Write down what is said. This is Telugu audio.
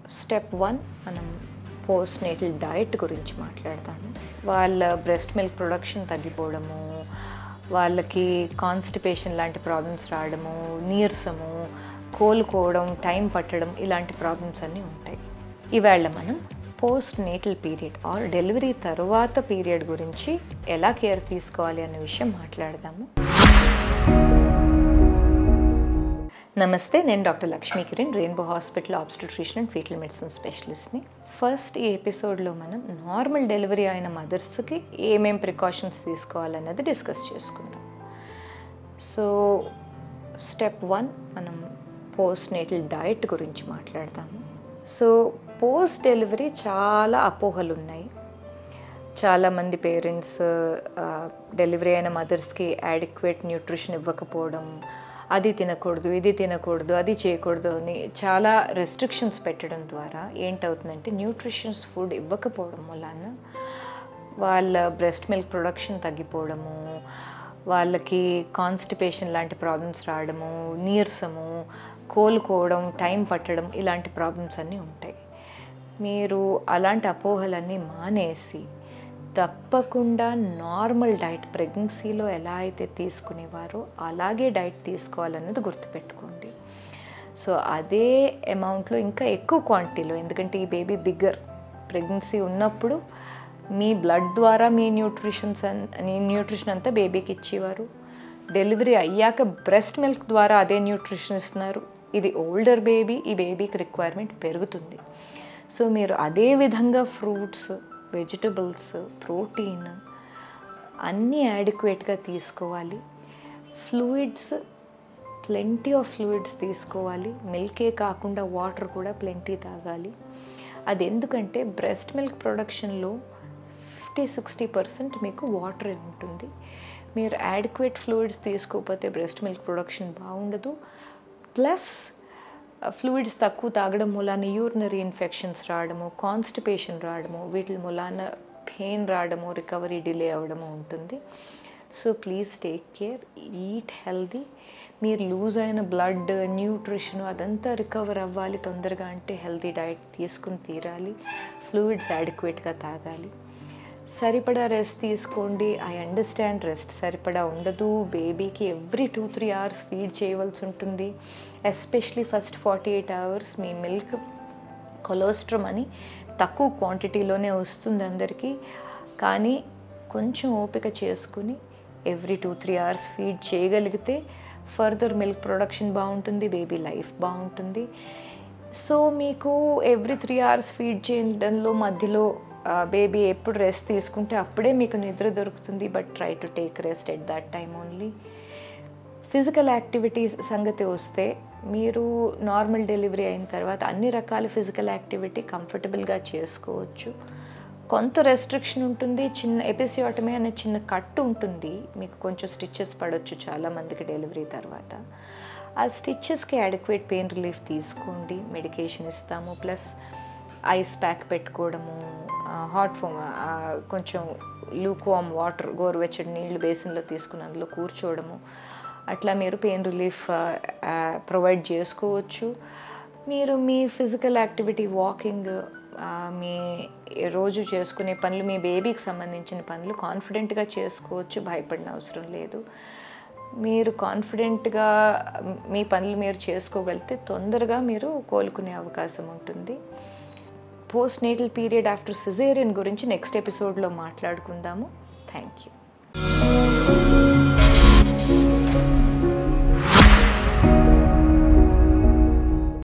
స్టెప్ వన్ మనం పోస్ట్ నేటల్ డయట్ గురించి మాట్లాడతాము వాళ్ళ బ్రెస్ట్ మిల్క్ ప్రొడక్షన్ తగ్గిపోవడము వాళ్ళకి కాన్స్టిపేషన్ లాంటి ప్రాబ్లమ్స్ రావడము నీరసము కోలుకోవడం టైం పట్టడం ఇలాంటి ప్రాబ్లమ్స్ అన్నీ ఉంటాయి ఇవాళ మనం postnatal period or delivery తర్వాత పీరియడ్ గురించి ఎలా కేర్ తీసుకోవాలి అనే విషయం మాట్లాడదాము నమస్తే నేను doctor Lakshmi Kiran Rainbow hospital obstetrician and fetal medicine స్పెషలిస్ట్ని ఫస్ట్ ఈ ఎపిసోడ్లో మనం నార్మల్ డెలివరీ అయిన మదర్స్కి ఏమేం ప్రికాషన్స్ తీసుకోవాలన్నది డిస్కస్ చేసుకుందాం సో స్టెప్ వన్ మనం పోస్ట్ నేటల్ డయట్ గురించి మాట్లాడతాము సో పోస్ట్ డెలివరీ చాలా అపోహలు ఉన్నాయి చాలామంది పేరెంట్స్ డెలివరీ అయిన మదర్స్కి యాడిక్వేట్ న్యూట్రిషన్ ఇవ్వకపోవడం అది తినకూడదు ఇది తినకూడదు అది చేయకూడదు అని చాలా రెస్ట్రిక్షన్స్ పెట్టడం ద్వారా ఏంటవుతుందంటే న్యూట్రిషన్స్ ఫుడ్ ఇవ్వకపోవడం వలన వాళ్ళ బ్రెస్ట్ మిల్క్ ప్రొడక్షన్ తగ్గిపోవడము వాళ్ళకి కాన్స్టిపేషన్ లాంటి ప్రాబ్లమ్స్ రావడము నీరసము కోలుకోవడం టైం పట్టడం ఇలాంటి ప్రాబ్లమ్స్ అన్నీ ఉంటాయి మీరు అలాంటి అపోహలన్నీ మానేసి తప్పకుండా నార్మల్ డైట్ ప్రెగ్నెన్సీలో ఎలా అయితే తీసుకునేవారో అలాగే డైట్ తీసుకోవాలన్నది గుర్తుపెట్టుకోండి సో అదే అమౌంట్లో ఇంకా ఎక్కువ క్వాంటిటీలో ఎందుకంటే ఈ బేబీ బిగ్గర్ ప్రెగ్నెన్సీ ఉన్నప్పుడు మీ బ్లడ్ ద్వారా మీ న్యూట్రిషన్స్ న్యూట్రిషన్ అంతా బేబీకి ఇచ్చేవారు డెలివరీ అయ్యాక బ్రెస్ట్ మిల్క్ ద్వారా అదే న్యూట్రిషన్ ఇస్తున్నారు ఇది ఓల్డర్ బేబీ ఈ బేబీకి రిక్వైర్మెంట్ పెరుగుతుంది సో మీరు అదే విధంగా ఫ్రూట్స్ వెజిటబుల్స్ ప్రోటీన్ అన్నీ యాడిక్వేట్గా తీసుకోవాలి ఫ్లూయిడ్స్ ప్లెంటీ ఆఫ్ ఫ్లూయిడ్స్ తీసుకోవాలి మిల్కే కాకుండా వాటర్ కూడా ప్లెంటీ తాగాలి అది ఎందుకంటే బ్రెస్ట్ మిల్క్ ప్రొడక్షన్లో ఫిఫ్టీ సిక్స్టీ పర్సెంట్ మీకు వాటరే ఉంటుంది మీరు యాడిక్వేట్ ఫ్లూయిడ్స్ తీసుకోకపోతే బ్రెస్ట్ మిల్క్ ప్రొడక్షన్ బాగుండదు ప్లస్ ఫ్లూయిడ్స్ తక్కువ తాగడం మూలాన యూరినరీ ఇన్ఫెక్షన్స్ రావడము కాన్స్టిపేషన్ రావడము వీటి మూలాన పెయిన్ రావడము రికవరీ డిలే అవ్వడము ఉంటుంది so please take care eat healthy మీరు లూజ్ అయిన బ్లడ్ న్యూట్రిషన్ అదంతా రికవర్ అవ్వాలి తొందరగా అంటే హెల్దీ డైట్ తీసుకుని తీరాలి ఫ్లూయిడ్స్ యాడిక్వేట్గా తాగాలి సరిపడా రెస్ట్ తీసుకోండి ఐ అండర్స్టాండ్ రెస్ట్ సరిపడా ఉండదు బేబీకి every two three hours feed చేయవలసి ఉంటుంది especially first forty eight hours మీ మిల్క్ కొలెస్ట్రమ్ అని తక్కువ క్వాంటిటీలోనే వస్తుంది అందరికీ కానీ కొంచెం ఓపిక చేసుకుని every two three hours feed చేయగలిగితే ఫర్దర్ మిల్క్ ప్రొడక్షన్ బాగుంటుంది బేబీ లైఫ్ బాగుంటుంది సో మీకు ఎవ్రీ త్రీ అవర్స్ ఫీడ్ చేయడంలో మధ్యలో బేబీ ఎప్పుడు రెస్ట్ తీసుకుంటే అప్పుడే మీకు నిద్ర దొరుకుతుంది but try to take rest at that time only physical activities సంగతి వస్తే మీరు నార్మల్ డెలివరీ అయిన తర్వాత అన్ని రకాల ఫిజికల్ యాక్టివిటీ కంఫర్టబుల్గా చేసుకోవచ్చు కొంత రెస్ట్రిక్షన్ ఉంటుంది చిన్న ఎపిసియోటమీ అనే చిన్న కట్టు ఉంటుంది మీకు కొంచెం స్టిచ్చెస్ పడవచ్చు చాలామందికి డెలివరీ తర్వాత ఆ స్టిచ్చెస్కి అడిక్వేట్ పెయిన్ రిలీఫ్ తీసుకోండి మెడికేషన్ ఇస్తాము ప్లస్ ఐస్ ప్యాక్ పెట్టుకోవడము హాట్ ఫోమ్ కొంచెం లూక్వామ్ వాటర్ గోరువెచ్చడి నీళ్లు బేసిన్లో తీసుకుని అందులో కూర్చోవడము అట్లా మీరు పెయిన్ రిలీఫ్ ప్రొవైడ్ చేసుకోవచ్చు మీరు మీ ఫిజికల్ యాక్టివిటీ వాకింగ్ మీ రోజు చేసుకునే పనులు మీ బేబీకి సంబంధించిన పనులు కాన్ఫిడెంట్గా చేసుకోవచ్చు భయపడిన అవసరం లేదు మీరు కాన్ఫిడెంట్గా మీ పనులు మీరు చేసుకోగలిగితే తొందరగా మీరు కోలుకునే అవకాశం ఉంటుంది postnatal period after caesarean గురించి నెక్స్ట్ ఎపిసోడ్లో మాట్లాడుకుందాము థ్యాంక్ యూ